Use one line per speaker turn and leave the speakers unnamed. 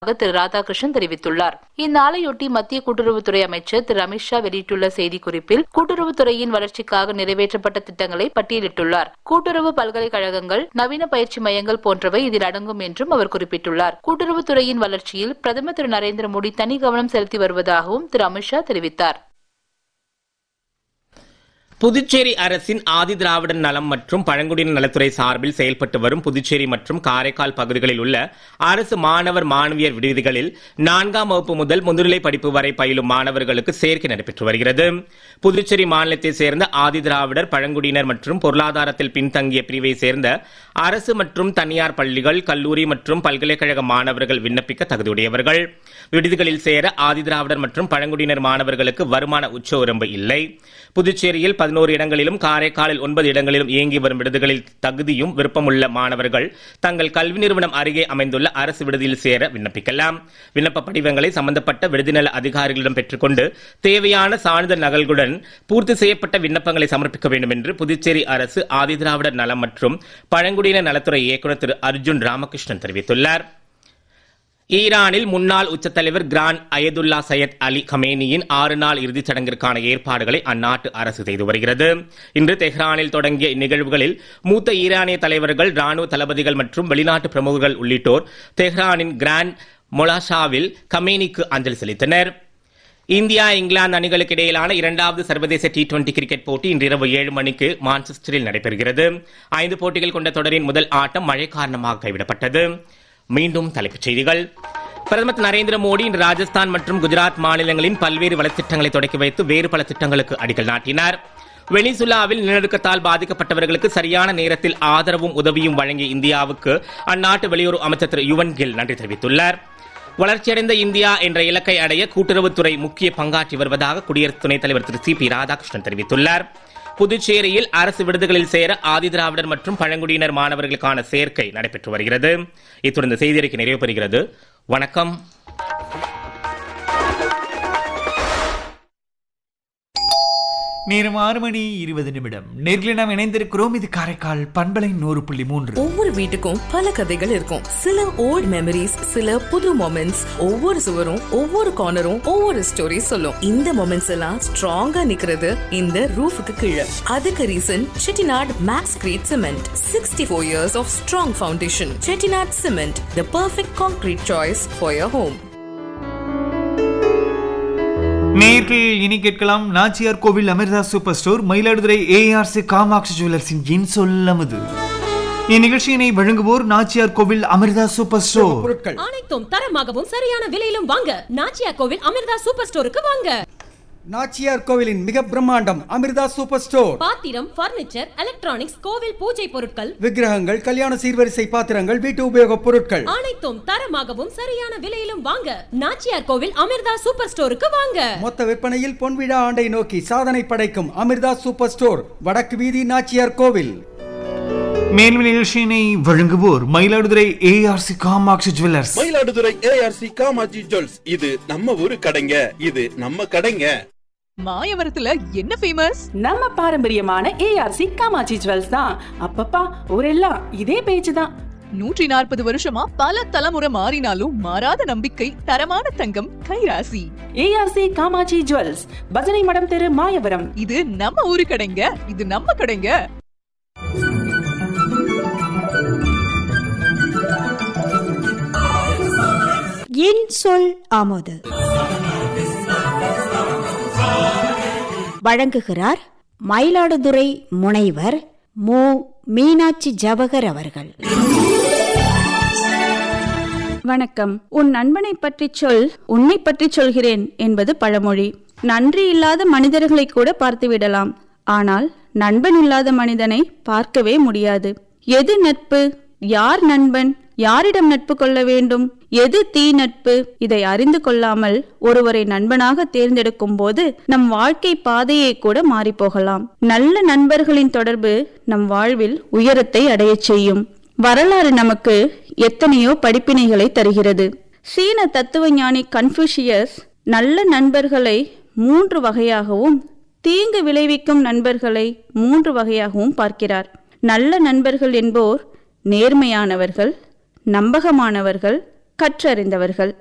திரு ராதாகிருஷ்ணன் தெரிவித்துள்ளார் இந்நாளையொட்டி மத்திய கூட்டுறவுத்துறை அமைச்சர் திரு அமித்ஷா வெளியிட்டுள்ள செய்திக்குறிப்பில் கூட்டுறவுத்துறையின் வளர்ச்சிக்காக நிறைவேற்றப்பட்ட திட்டங்களை பட்டியலிட்டுள்ளார் கூட்டுறவு பல்கலைக்கழகங்கள் நவீன பயிற்சி மையங்கள் போன்றவை இதில் அடங்கும் என்றும் அவர் குறிப்பிட்டுள்ளார் கூட்டுறவுத்துறையின் வளர்ச்சியில் பிரதமர் திரு நரேந்திர மோடி தனி கவனம் செலுத்தி வருவதாகவும் திரு அமித்ஷா தெரிவித்தார்
புதுச்சேரி அரசின் ஆதி திராவிடர் நலம் மற்றும் பழங்குடியினர் நலத்துறை சார்பில் செயல்பட்டு வரும் புதுச்சேரி மற்றும் காரைக்கால் பகுதிகளில் உள்ள அரசு மாணவர் மாணவியர் விடுதிகளில் நான்காம் வகுப்பு முதல் முதுநிலை படிப்பு வரை பயிலும் மாணவர்களுக்கு சேர்க்கை நடைபெற்று வருகிறது புதுச்சேரி மாநிலத்தைச் சேர்ந்த ஆதி திராவிடர் பழங்குடியினர் மற்றும் பொருளாதாரத்தில் பின்தங்கிய பிரிவை சேர்ந்த அரசு மற்றும் தனியார் பள்ளிகள் கல்லூரி மற்றும் பல்கலைக்கழக மாணவர்கள் விண்ணப்பிக்க தகுதியுடையவர்கள் விடுதிகளில் சேர ஆதி திராவிடர் மற்றும் பழங்குடியினர் மாணவர்களுக்கு வருமான உச்சவரம்பு இல்லை புதுச்சேரியில் பதினோரு இடங்களிலும் காரைக்காலில் ஒன்பது இடங்களிலும் இயங்கி வரும் விடுதிகளில் தகுதியும் விருப்பமுள்ள மாணவர்கள் தங்கள் கல்வி நிறுவனம் அருகே அமைந்துள்ள அரசு விடுதியில் சேர விண்ணப்பிக்கலாம் விண்ணப்ப படிவங்களை சம்பந்தப்பட்ட விடுதிநல அதிகாரிகளிடம் பெற்றுக்கொண்டு தேவையான சான்றிதழ் நகல்களுடன் பூர்த்தி செய்யப்பட்ட விண்ணப்பங்களை சமர்ப்பிக்க வேண்டும் என்று புதுச்சேரி அரசு ஆதிதிராவிடர் நலம் மற்றும் பழங்குடியினர் நலத்துறை இயக்குநர் திரு அர்ஜுன் ராமகிருஷ்ணன் தெரிவித்துள்ளார் ஈரானில் முன்னாள் உச்சத்தலைவர் கிரான் அயதுல்லா சையத் அலி கமேனியின் ஆறு நாள் இறுதிச் சடங்கிற்கான ஏற்பாடுகளை அந்நாட்டு அரசு செய்து வருகிறது இன்று தெஹ்ரானில் தொடங்கிய இந்நிகழ்வுகளில் மூத்த ஈரானிய தலைவர்கள் ராணுவ தளபதிகள் மற்றும் வெளிநாட்டு பிரமுகர்கள் உள்ளிட்டோர் தெஹ்ரானின் கிராண்ட் மொலாஷாவில் கமேனிக்கு அஞ்சலி செலுத்தினர் இந்தியா இங்கிலாந்து அணிகளுக்கு இடையிலான இரண்டாவது சர்வதேச டி டுவெண்டி கிரிக்கெட் போட்டி இன்று இரவு ஏழு மணிக்கு மான்செஸ்டரில் நடைபெறுகிறது ஐந்து போட்டிகள் கொண்ட தொடரின் முதல் ஆட்டம் மழை காரணமாக கைவிடப்பட்டது மீண்டும் தலைப்புச் செய்திகள் பிரதமர் திரு நரேந்திர மோடி இன்று ராஜஸ்தான் மற்றும் குஜராத் மாநிலங்களின் பல்வேறு வளர்ச்சித் தொடக்கி வைத்து வேறு பல திட்டங்களுக்கு அடிக்கல் நாட்டினார் வெனிசுலாவில் நிலநடுக்கத்தால் பாதிக்கப்பட்டவர்களுக்கு சரியான நேரத்தில் ஆதரவும் உதவியும் வழங்கிய இந்தியாவுக்கு அந்நாட்டு வெளியுறவு அமைச்சர் திரு யுவன் கில் நன்றி தெரிவித்துள்ளார் வளர்ச்சியடைந்த இந்தியா என்ற இலக்கை அடைய கூட்டுறவுத்துறை முக்கிய பங்காற்றி வருவதாக குடியரசு துணைத் தலைவர் திரு சி பி ராதாகிருஷ்ணன் தெரிவித்துள்ளார் புதுச்சேரியில் அரசு விடுதிகளில் சேர ஆதிதிராவிடர் மற்றும் பழங்குடியினர் மாணவர்களுக்கான சேர்க்கை நடைபெற்று வருகிறது இத்துடன் இந்த செய்தியறிக்கை நிறைவு பெறுகிறது வணக்கம்
நேரம் ஆறு மணி இருபது நிமிடம் நேர்களை நாம் இணைந்திருக்கிறோம் இது காரைக்கால் பண்பலை நூறு புள்ளி மூன்று
ஒவ்வொரு வீட்டுக்கும் பல கதைகள் இருக்கும் சில ஓல்ட் மெமரிஸ் சில புது மொமெண்ட்ஸ் ஒவ்வொரு சுவரும் ஒவ்வொரு கார்னரும் ஒவ்வொரு ஸ்டோரி சொல்லும் இந்த மொமெண்ட்ஸ் எல்லாம் ஸ்ட்ராங்கா நிக்கிறது இந்த ரூஃபுக்கு கீழே அதுக்கு reason Chettinad max crete cement sixty four years of strong foundation Chettinad cement the perfect concrete choice for your home
நேர்கள் இனி கேட்கலாம் Nachiyar Koil Amritha super store Mayiladuthurai ARC Kamatchi ஜுவல்லர்ஸின் என் சொல்லமுது இந்நிகழ்ச்சியினை வழங்குவோர் நாச்சியார் கோவில் அமிர்தா சூப்பர் ஸ்டோர்
பொருட்கள்
அனைத்தும் தரமாகவும் சரியான விலையிலும் வாங்க நாச்சியா கோவில் அமிர்தா சூப்பர் ஸ்டோருக்கு வாங்க
நாச்சியார் கோவிலின் மிக பிரம்மாண்டம் அமிர்தா சூப்பர் ஸ்டோர்
பாத்திரம் பர்னிச்சர் எலக்ட்ரானிக்ஸ் கோவில் பூஜை பொருட்கள்
விக்கிரகங்கள் கல்யாண சீர்வரிசை பாத்திரங்கள் வீட்டு உபயோகப் பொருட்கள்
அனைத்தும் தரமாகவும் சரியான விலையிலும் வாங்க நாச்சியார் கோவில் அமிர்தா சூப்பர் ஸ்டோருக்கு வாங்க
மொத்த விற்பனையில் பொன்விழா ஆண்டை நோக்கி சாதனை படைக்கும் அமிர்தா சூப்பர் ஸ்டோர் வடக்கு வீதி நாச்சியார் கோவில்
மேலும் நிகழ்ச்சியினை வழங்குவோர் Mayiladuthurai ARC Kamatchi jewellers
Mayiladuthurai ARC Kamaji jewels இது நம்ம ஊரு கடைங்க இது நம்ம கடைங்க
மாயவரத்துல என்ன ஃபேமஸ்
நம்ம பாரம்பரியமான ஏஆர்சி காமாட்சி ஜுவல்ஸ் தான் அப்பப்பா ஊரெல்லாம் இதே பேச்சு தான்
நூற்றி நாற்பது வருஷமா பல தலைமுறை மாறினாலும் மாறாத நம்பிக்கை தரமான தங்கம் கைராசி
ஏஆர்சி காமாட்சி ஜுவல்ஸ் பஜனை மடம் தெரு மாயவரம்
இது நம்ம ஊரு கடைங்க இது நம்ம கடைங்க
என் சொல் ஆமோது வழங்குகிறார் மயிலாடுதுறை முனைவர் மு மீனாட்சி ஜவகர் அவர்கள்
வணக்கம் உன் நண்பனை பற்றி சொல் உன்னை பற்றி சொல்கிறேன் என்பது பழமொழி நன்றி இல்லாத மனிதர்களை கூட பார்த்து விடலாம் ஆனால் நண்பன் இல்லாத மனிதனை பார்க்கவே முடியாது எது நட்பு யார் நண்பன் யாரிடம் நட்பு கொள்ள வேண்டும் எது தீ நட்பு இதை அறிந்து கொள்ளாமல் ஒருவரை நண்பனாக தேர்ந்தெடுக்கும் போது நம் வாழ்க்கை பாதையை கூட மாறி போகலாம் நல்ல நண்பர்களின் தொடர்பு நம் வாழ்வில் உயரத்தை அடையச் செய்யும் வரலாறு நமக்கு எத்தனையோ படிப்பினைகளை தருகிறது சீன தத்துவ ஞானி கன்ஃபூஷியஸ் நல்ல நண்பர்களை மூன்று வகையாகவும் தீங்கு விளைவிக்கும் நண்பர்களை மூன்று வகையாகவும் பார்க்கிறார் நல்ல நண்பர்கள் என்போர் நேர்மையானவர்கள் நம்பகமானவர்கள் கற்றறிந்தவர்கள்